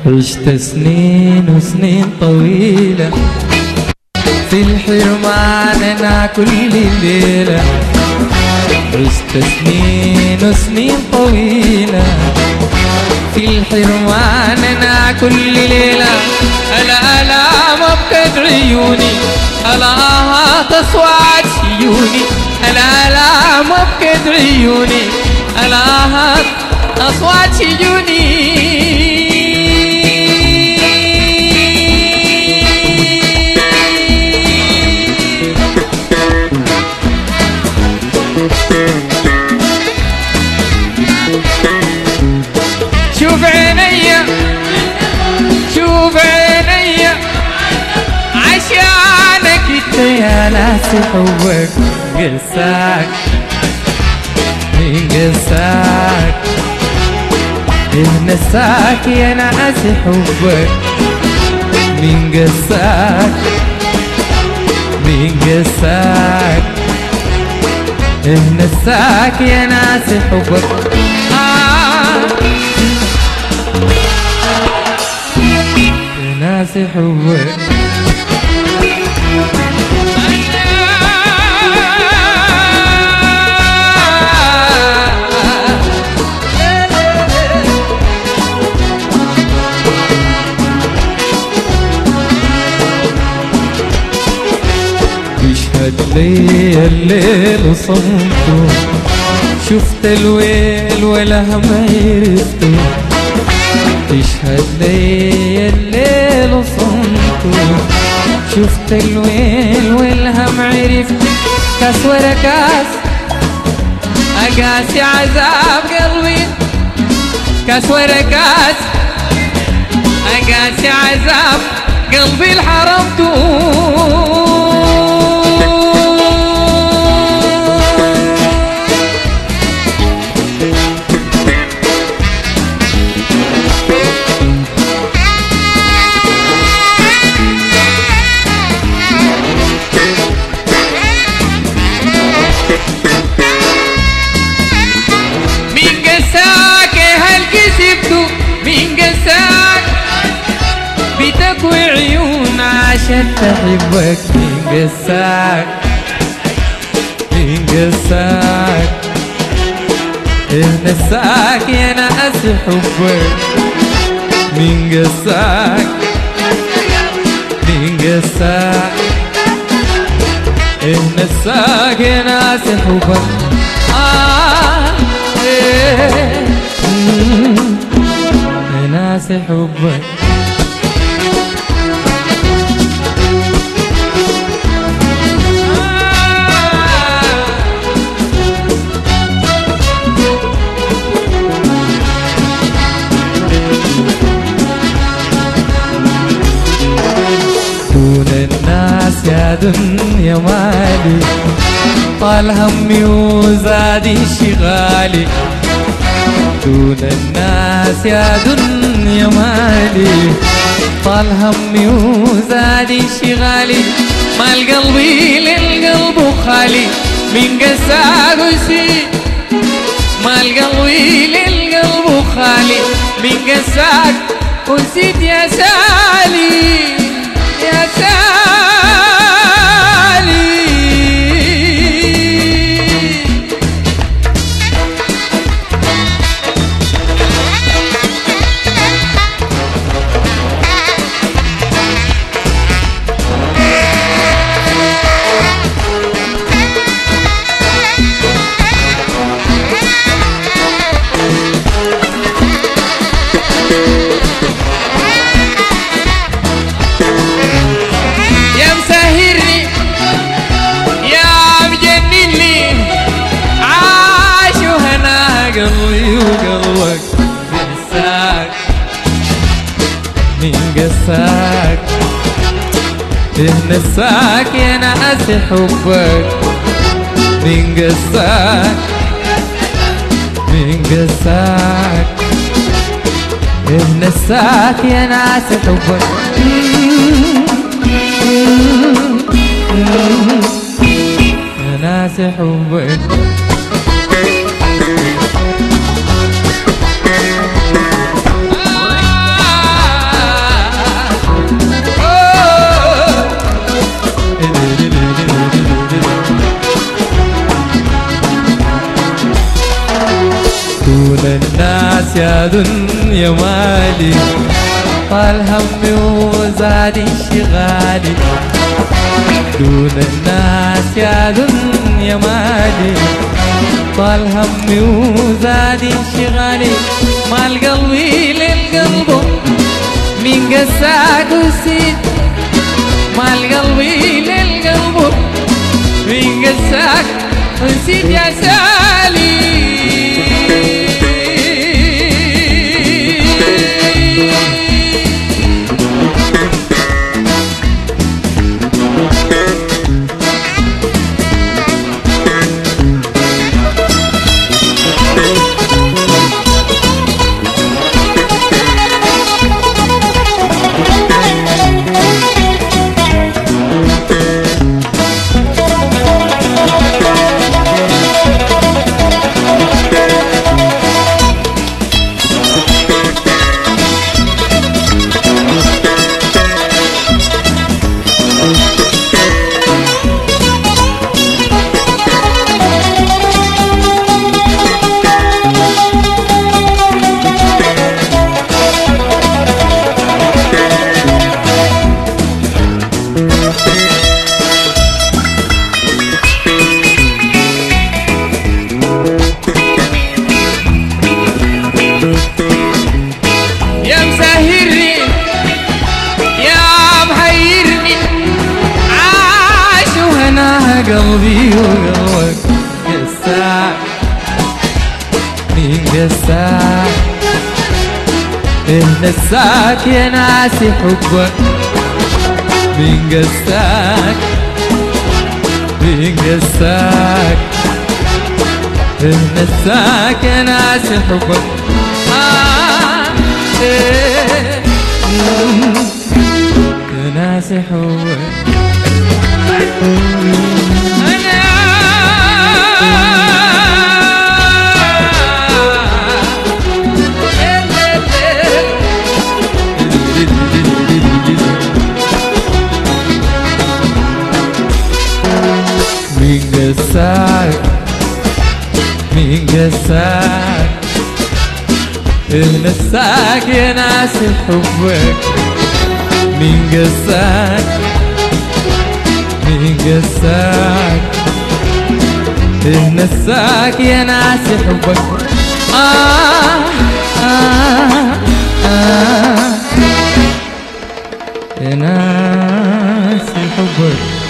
عشت سنين وسنين طويلة في الحرمان أنا كل ليلة عشت سنين وسنين طويلة في الحرمان أنا كل ليلة ألا ألا مبكت عيوني ألا تصوات شيوني ألا ألا مبكت عيوني ألا أصوات شيوني شوف عيني شوف عيني عشانك انت يا ناس حبك قساك مين قساك نساك يا ناس حبك مين قساك مين قساك نساك يا ناس حبك آه يا ناس حبك يشهد لي الليل صمته شفت الويل ولا هم عرفته تشهد لي الليل صمته شفت الويل والهم عرفت كاس ورا كاس أقاسي عذاب قلبي كاس ورا كاس أقاسي عذاب قلبي الحرمته مين قساك هل كسبته مين قساك بتكوي عيون عشان تحبك مين قساك مين قساك إيه نساك يا ناس حبك مين قساك مين قساك إيه نساك يا ناس حبك آه إيه مم. يا ناس حبك دون الناس يا دنيا مالي طال همي وزاد انشغالي دون الناس يا دنيا مالي طال همي وزاد انشغالي مال قلبي للقلب خالي من قساك وسي مال قلبي للقلب خالي من قساك ونسيت يا سالي يا سالي يا مسهرني يا مجنني عاشوا هنا قلبي وقلبك بنساك مين قساك إيه نساك يا ناس حبك مين قساك مين قساك إيه نساك يا ناس حبك يا ناس حبك الناس يا دنيا مالي طال همي وزاد انشغالي دون الناس يا دنيا مالي طال همي وزاد انشغالي مال قلبي للقلب من قساك وسيد مال قلبي للقلب من قساك وسيد يا سالي يا مسهرني يا محيرني عاش وهنا قلبي وقلبك قساك مين قساك إيه نساك يا ناسي حبك مين قساك مين قساك إيه نساك يا ناسي حبك آه إيه يا ناسي حبك مين قساك مين قساك نساك يا ناسي حبك مين قساك مين قساك نساك يا ناسي حبك آه آه آه يا ناسي حبك